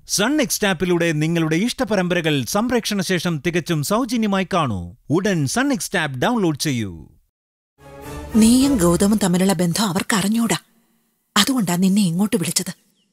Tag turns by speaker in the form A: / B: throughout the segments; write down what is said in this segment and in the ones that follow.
A: Sun next ആപ്പിലൂടെ നിങ്ങളുടെ ഇഷ്ടപരമ്പരകൾ സംപ്രേക്ഷണ ശേഷം തികച്ചും സൗജന്യമായി കാണൂ ഉടൻ സൺ നെക്സ്റ്റ് ആപ്പ് ഡൗൺലോഡ് ചെയ്യൂ
B: നീയും ഗൗതമും തമ്മിലുള്ള ബന്ധം അവർക്ക് അറിഞ്ഞൂടാ അതുകൊണ്ടാ നിന്നെ ഇങ്ങോട്ട് വിളിച്ചത്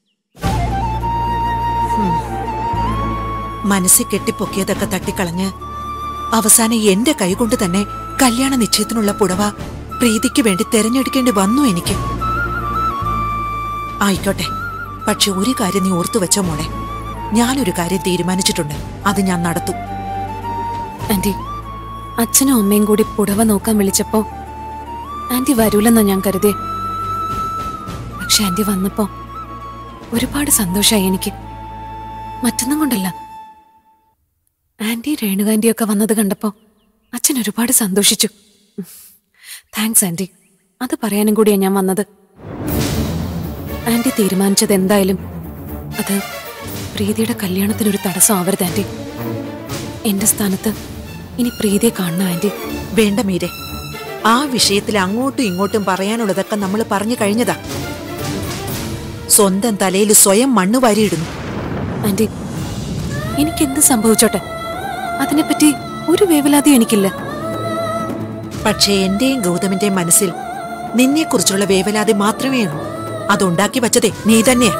B: ഹും. മനസ്സിൽ കെട്ടിപ്പൊക്കിയതൊക്കെ തട്ടിക്കളഞ്ഞ് അവസാനം എന്റെ കൈകൊണ്ട് തന്നെ കല്യാണ നിശ്ചയത്തിനുള്ള പുടവ പ്രീതിക്ക് വേണ്ടി തെരഞ്ഞെടുക്കേണ്ടി വന്നു എനിക്ക് ആയിക്കോട്ടെ പക്ഷെ ഒരു കാര്യം നീ ഓർത്തു വെച്ചോ മോളെ ഞാനൊരു കാര്യം തീരുമാനിച്ചിട്ടുണ്ട് അത് ഞാൻ നടത്തും
C: ആന്റി അച്ഛനും അമ്മയും കൂടി പുടവ നോക്കാൻ വിളിച്ചപ്പോ ആന്റി വരൂലെന്നാ ഞാൻ കരുതിയേ പക്ഷെ ആന്റി വന്നപ്പോ ഒരുപാട് സന്തോഷായി എനിക്ക് മറ്റൊന്നും കൊണ്ടല്ല ആന്റി രേണുകാന്റിയൊക്കെ വന്നത് കണ്ടപ്പോ അച്ഛൻ ഒരുപാട് സന്തോഷിച്ചു താങ്ക്സ് ആന്റി അത് പറയാനും കൂടിയാ ഞാൻ വന്നത് ആന്റി തീരുമാനിച്ചത് എന്തായാലും അത് പ്രീതിയുടെ കല്യാണത്തിനൊരു തടസ്സം ആവരുത് ആന്റി എന്റെ സ്ഥാനത്ത് ഇനി പ്രീതിയെ കാണണം ആന്റി
B: വേണ്ട മീരെ ആ വിഷയത്തിൽ അങ്ങോട്ടും ഇങ്ങോട്ടും പറയാനുള്ളതൊക്കെ നമ്മൾ പറഞ്ഞു കഴിഞ്ഞതാ സ്വന്തം തലയിൽ സ്വയം മണ്ണ് വാരിയിടുന്നു
C: ആന്റി എനിക്കെന്ത് സംഭവിച്ചോട്ടെ അതിനെപ്പറ്റി ഒരു വേവലാതിയും എനിക്കില്ല
B: പക്ഷേ എന്റെയും ഗൗതമിന്റെയും മനസ്സിൽ നിന്നെക്കുറിച്ചുള്ള വേവലാതി മാത്രമേ ഉള്ളൂ അതുണ്ടാക്കി വച്ചതേ നീ തന്നെയാ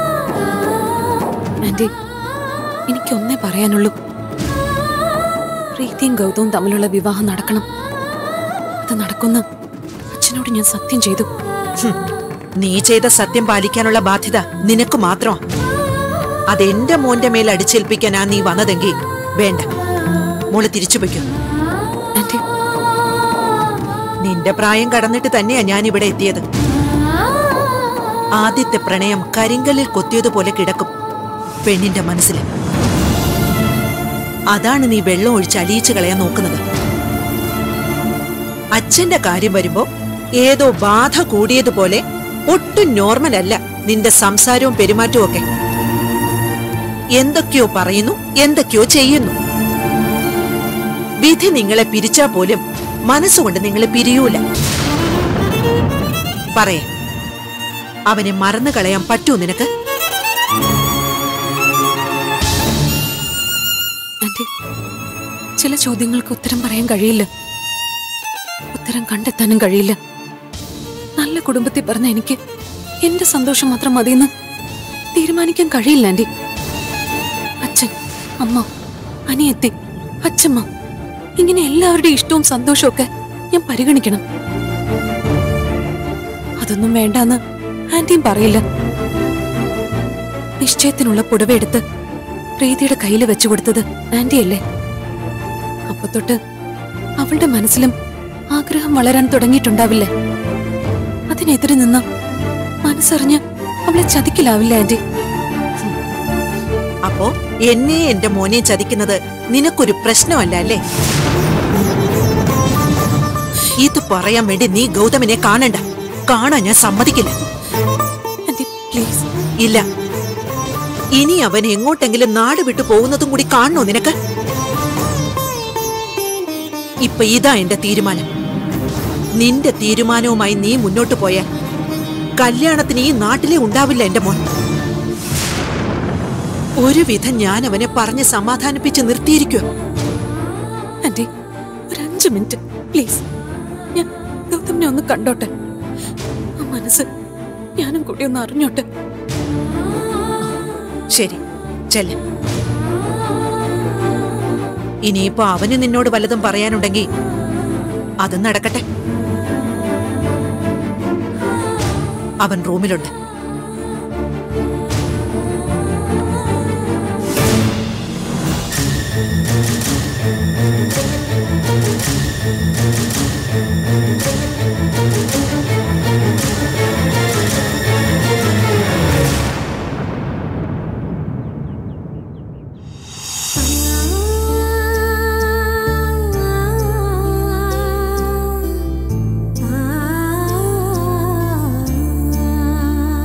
C: ആന്റി എനിക്കൊന്നേ പറയാനുള്ളൂ പ്രീതിയും ഗൗതവും തമ്മിലുള്ള വിവാഹം നടക്കണം അത് നടക്കുന്ന അച്ഛനോട് ഞാൻ സത്യം ചെയ്തു
B: ഹും, നീ ചെയ്ത സത്യം പാലിക്കാനുള്ള ബാധ്യത നിനക്ക് മാത്രമാ അതെന്റെ മോന്റെ മേൽ അടിച്ചേൽപ്പിക്കാനാ നീ വന്നതെങ്കിൽ വേണ്ട മോള് തിരിച്ചു വയ്ക്കും
C: ആന്റി
B: നിന്റെ പ്രായം കടന്നിട്ട് തന്നെയാ ഞാൻ ഇവിടെ എത്തിയത് ആദ്യത്തെ പ്രണയം കരിങ്കല്ലിൽ കൊത്തിയതുപോലെ കിടക്കും പെണ്ണിന്റെ മനസ്സിൽ അതാണ് നീ വെള്ളം ഒഴിച്ച് അലിയിച്ചു കളയാൻ നോക്കുന്നത് അച്ഛന്റെ കാര്യം വരുമ്പോ ഏതോ ബാധ കൂടിയതുപോലെ ഒട്ടും നോർമൽ അല്ല നിന്റെ സംസാരവും പെരുമാറ്റവും ഒക്കെ എന്തൊക്കെയോ പറയുന്നു എന്തൊക്കെയോ ചെയ്യുന്നു വിധി നിങ്ങളെ പിരിച്ചാ പോലും മനസ്സുകൊണ്ട് നിങ്ങളെ പിരിയൂല പറയേ അവനെ മറന്നു കളയാൻ പറ്റൂ നിനക്ക്
C: ആന്റി ചില ചോദ്യങ്ങൾക്ക് ഉത്തരം പറയാൻ കഴിയില്ല ഉത്തരം കണ്ടെത്താനും കഴിയില്ല നല്ല കുടുംബത്തിൽ പറഞ്ഞ എനിക്ക് എന്റെ സന്തോഷം മാത്രം മതിയെന്ന് തീരുമാനിക്കാൻ കഴിയില്ല ആന്റി അച്ഛൻ അമ്മ അനിയത്തി അച്ഛമ്മ ഇങ്ങനെ എല്ലാവരുടെയും ഇഷ്ടവും സന്തോഷവും ഒക്കെ ഞാൻ പരിഗണിക്കണം അതൊന്നും വേണ്ടാന്ന് ആന്റിയും പറയില്ല നിശ്ചയത്തിനുള്ള പുടവെടുത്ത് പ്രീതിയുടെ കയ്യിൽ വെച്ചു കൊടുത്തത് ആന്റിയല്ലേ അപ്പൊ തൊട്ട് അവളുടെ മനസ്സിലും ആഗ്രഹം വളരാൻ തുടങ്ങിയിട്ടുണ്ടാവില്ലേ അതിനെതിരെ നിന്ന് മനസ്സറിഞ്ഞ് അവളെ ചതിക്കലാവില്ല ആന്റി
B: അപ്പോ എന്നെ എന്റെ മോനെ ചതിക്കുന്നത് നിനക്കൊരു പ്രശ്നമല്ല അല്ലേ ഇത് പറയാൻ വേണ്ടി നീ ഗൗതമിനെ കാണണ്ട കാണാൻ ഞാൻ സമ്മതിക്കില്ല
C: ആന്റി പ്ലീസ്
B: ഇല്ല ഇനി അവൻ എങ്ങോട്ടെങ്കിലും നാട് വിട്ടു പോകുന്നതും കൂടി കാണണോ നിനക്ക് ഇപ്പൊ ഇതാ എന്റെ തീരുമാനം നിന്റെ തീരുമാനവുമായി നീ മുന്നോട്ട് പോയാൽ കല്യാണത്തിന് ഈ നാട്ടിലെ ഉണ്ടാവില്ല എന്റെ മോൻ ഒരുവിധം ഞാൻ അവനെ പറഞ്ഞ് സമാധാനിപ്പിച്ച് നിർത്തിയിരിക്കുക
C: ആന്റി ഒരു അഞ്ചു മിനിറ്റ് പ്ലീസ് ഞാൻ ഗൗതമിനെ ഒന്ന് കണ്ടോട്ടെ ആ മനസ്സ് ഞാനും കൂടി ഒന്ന് അറിഞ്ഞോട്ടെ
B: ശരി ചെല്ല ഇനിയിപ്പോ അവന് നിന്നോട് വല്ലതും പറയാനുണ്ടെങ്കിൽ അത് നടക്കട്ടെ അവൻ റൂമിലുണ്ട്
D: ആ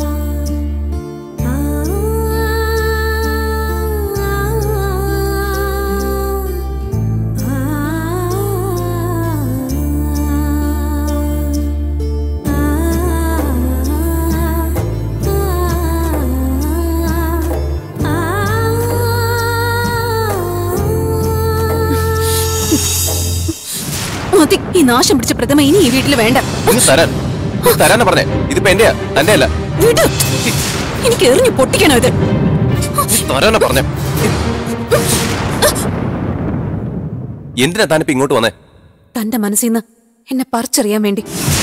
C: മതി ഈ നാശം പിടിച്ച പ്രതിമ ഇനി ഈ വീട്ടിൽ വേണ്ട
D: ഇങ്ങ് തരാൻ ഇങ്ങ് തരാനാ പറഞ്ഞേ ഇതിപ്പോ എന്റെയാ തന്റെ അല്ല
C: വിട് എനിക്ക് എറിഞ്ഞു പൊട്ടിക്കണോ ഇത്
D: തരാനാ പറഞ്ഞേ എന്തിനാ താനിപ്പോ ഇങ്ങോട്ട് വന്നേ
C: തന്റെ മനസ്സിൽ നിന്ന് എന്നെ പറിച്ചറിയാൻ വേണ്ടി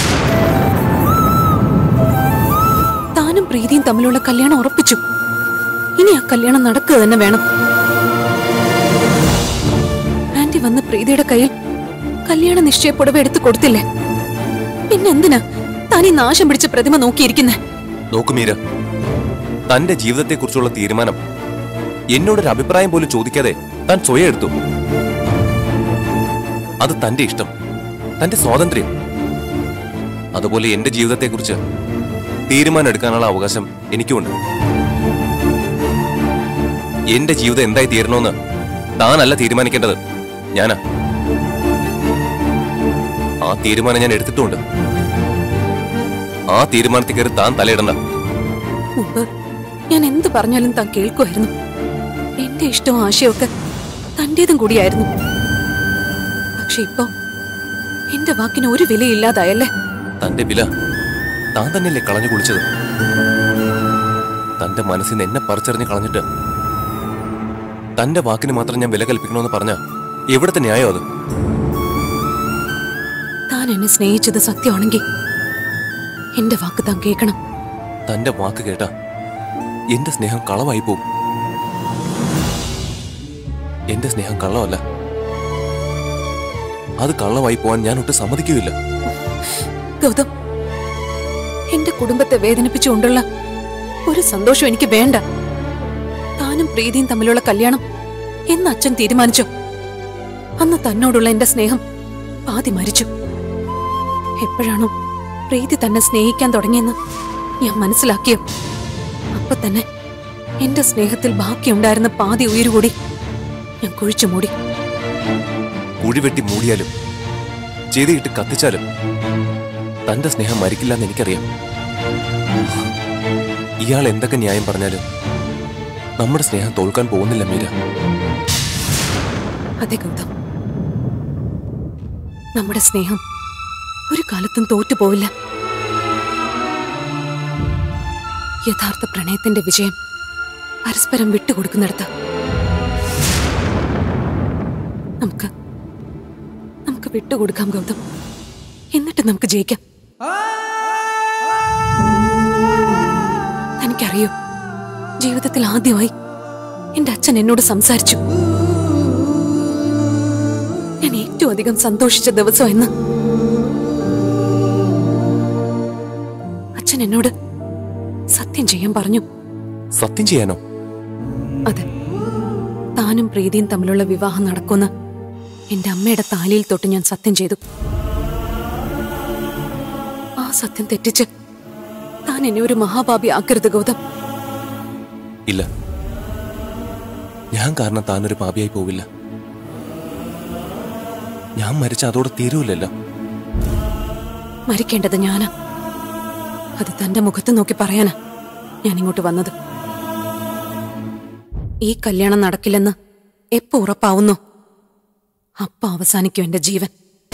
C: താനും പ്രീതിയും തമ്മിലുള്ള കല്യാണം ഉറപ്പിച്ചു ഇനി ആ കല്യാണം നടക്കുക തന്നെ വേണം ആന്റി വന്ന് പ്രീതിയുടെ കയ്യിൽ കല്യാണ നിശ്ചയപ്പുടവ എടുത്തു കൊടുത്തില്ലേ പിന്നെന്തിനാ താൻ ഈ നാശം പിടിച്ച പ്രതിമ നോക്കിയിരിക്കുന്നേ
D: നോക്കു മീര തന്റെ ജീവിതത്തെക്കുറിച്ചുള്ള തീരുമാനം എന്നോടൊരു അഭിപ്രായം പോലും ചോദിക്കാതെ താൻ സ്വയം എടുത്തു അത് തന്റെ ഇഷ്ടം തന്റെ സ്വാതന്ത്ര്യം അതുപോലെ എന്റെ ജീവിതത്തെക്കുറിച്ച് തീരുമാനം എടുക്കാനുള്ള അവകാശം എനിക്കുമുണ്ട് എന്റെ ജീവിതം എന്തായി തീരണമെന്ന് താനല്ല തീരുമാനിക്കേണ്ടത് ഞാനാ ആ തീരുമാനം ഞാൻ എടുത്തിട്ടുമുണ്ട് ആ തീരുമാനത്തിൽ കയറി താൻ തലയിടണ്ട
C: മുമ്പ് ഞാൻ എന്ത് പറഞ്ഞാലും താൻ കേൾക്കുമായിരുന്നു എന്റെ ഇഷ്ടവും ആശയമൊക്കെ തന്റേതും കൂടിയായിരുന്നു പക്ഷെ ഇപ്പൊ എന്റെ വാക്കിന് ഒരു വിലയില്ലാതായല്ലേ
D: തന്റെ വില താൻ തന്നെയല്ലേ കളഞ്ഞു കുളിച്ചത് തന്റെ മനസ്സിൽ നിന്ന് എന്നെ പറിച്ചെറിഞ്ഞ് കളഞ്ഞിട്ട് തന്റെ വാക്കിന് മാത്രം ഞാൻ വില കൽപ്പിക്കണമെന്ന് പറഞ്ഞ എവിടത്തെ ന്യായം അത്
C: താൻ എന്നെ സ്നേഹിച്ചത് സത്യമാണെങ്കിൽ എന്റെ വാക്ക് താൻ കേൾക്കണം
D: തന്റെ വാക്ക് കേട്ട എന്റെ സ്നേഹം കളവായി പോവും എന്റെ സ്നേഹം കള്ളമല്ല അത് കള്ളമായി പോവാൻ ഞാൻ ഒട്ടും സമ്മതിക്കുകയില്ല
C: ഗൗതം എന്റെ കുടുംബത്തെ വേദനിപ്പിച്ചുകൊണ്ടുള്ള ഒരു സന്തോഷം എനിക്ക് വേണ്ട താനും പ്രീതിയും തമ്മിലുള്ള കല്യാണം എന്ന് അച്ഛൻ തീരുമാനിച്ചു അന്ന് തന്നോടുള്ള എന്റെ സ്നേഹം പാതി മരിച്ചു എപ്പോഴാണോ പ്രീതി തന്നെ സ്നേഹിക്കാൻ തുടങ്ങിയെന്ന് ഞാൻ മനസ്സിലാക്കിയോ അപ്പൊ തന്നെ എന്റെ സ്നേഹത്തിൽ ബാക്കിയുണ്ടായിരുന്ന പാതി ഉയരുകൂടി ഞാൻ കുഴിച്ചു മൂടി
D: കുഴിവെട്ടി മൂടിയാലും ചെയ്തിട്ട് കത്തിച്ചാലും തന്റെ സ്നേഹം മരിക്കില്ലെന്ന് എനിക്കറിയാം ഇയാൾ എന്തൊക്കെ ന്യായം പറഞ്ഞാലും നമ്മുടെ സ്നേഹം തോൽക്കാൻ പോകുന്നില്ല മീര
C: അതെ ഗൗതം നമ്മുടെ സ്നേഹം ഒരു കാലത്തും തോറ്റുപോവില്ല യഥാർത്ഥ പ്രണയത്തിന്റെ വിജയം പരസ്പരം വിട്ടുകൊടുക്കുന്നിടത്ത് നമുക്ക് നമുക്ക് വിട്ടുകൊടുക്കാം ഗൗതം എന്നിട്ട് നമുക്ക് ജയിക്കാം തനിക്കറിയോ ജീവിതത്തിൽ ആദ്യമായി എന്റെ അച്ഛൻ എന്നോട് സംസാരിച്ചു ഞാൻ ഏറ്റവും അധികം സന്തോഷിച്ച ദിവസം എന്ന് അച്ഛൻ എന്നോട് സത്യം ചെയ്യാൻ പറഞ്ഞു
D: സത്യം ചെയ്യാനോ
C: അതെ താനും പ്രീതിയും തമ്മിലുള്ള വിവാഹം നടക്കുമെന്ന് എന്റെ അമ്മയുടെ താലിയിൽ തൊട്ട് ഞാൻ സത്യം ചെയ്തു ആ സത്യം തെറ്റിച്ച് താൻ എന്നെ ഒരു മഹാപാപി ആക്കരുത് ഗൗതം
D: ഇല്ല ഞാൻ കാരണം താനൊരു പാപിയായി പോവില്ല ഞാൻ മരിച്ച അതോടെ തീരൂലല്ലോ
C: മരിക്കേണ്ടത് ഞാനാ അത് തന്റെ മുഖത്ത് നോക്കി പറയാനാ ഞാൻ ഇങ്ങോട്ട് വന്നത് ഈ കല്യാണം നടക്കില്ലെന്ന് എപ്പോ ഉറപ്പാവുന്നോ അപ്പ അവസാനിക്കും എന്റെ ജീവൻ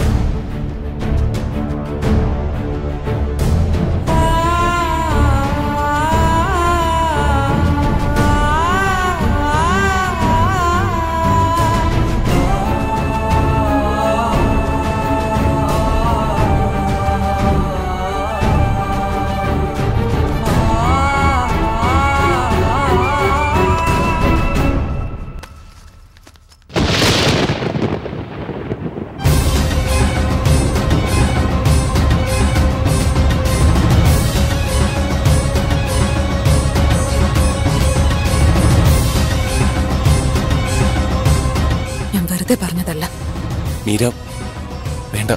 C: ഞാൻ വെറുതെ പറഞ്ഞതല്ല
D: മീര വേണ്ട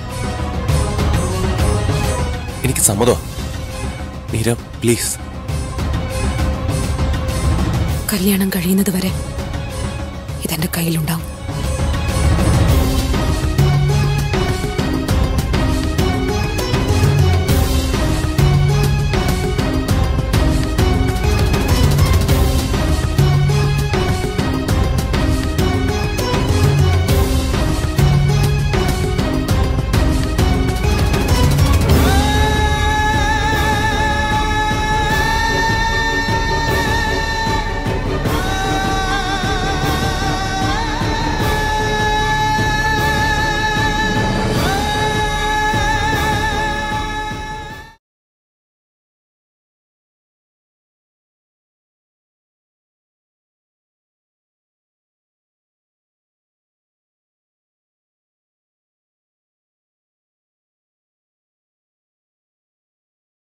D: എനിക്ക് സമ്മതമാ മീര പ്ലീസ്
C: കല്യാണം കഴിയുന്നത് വരെ ഇതെന്റെ കയ്യിലുണ്ടാവും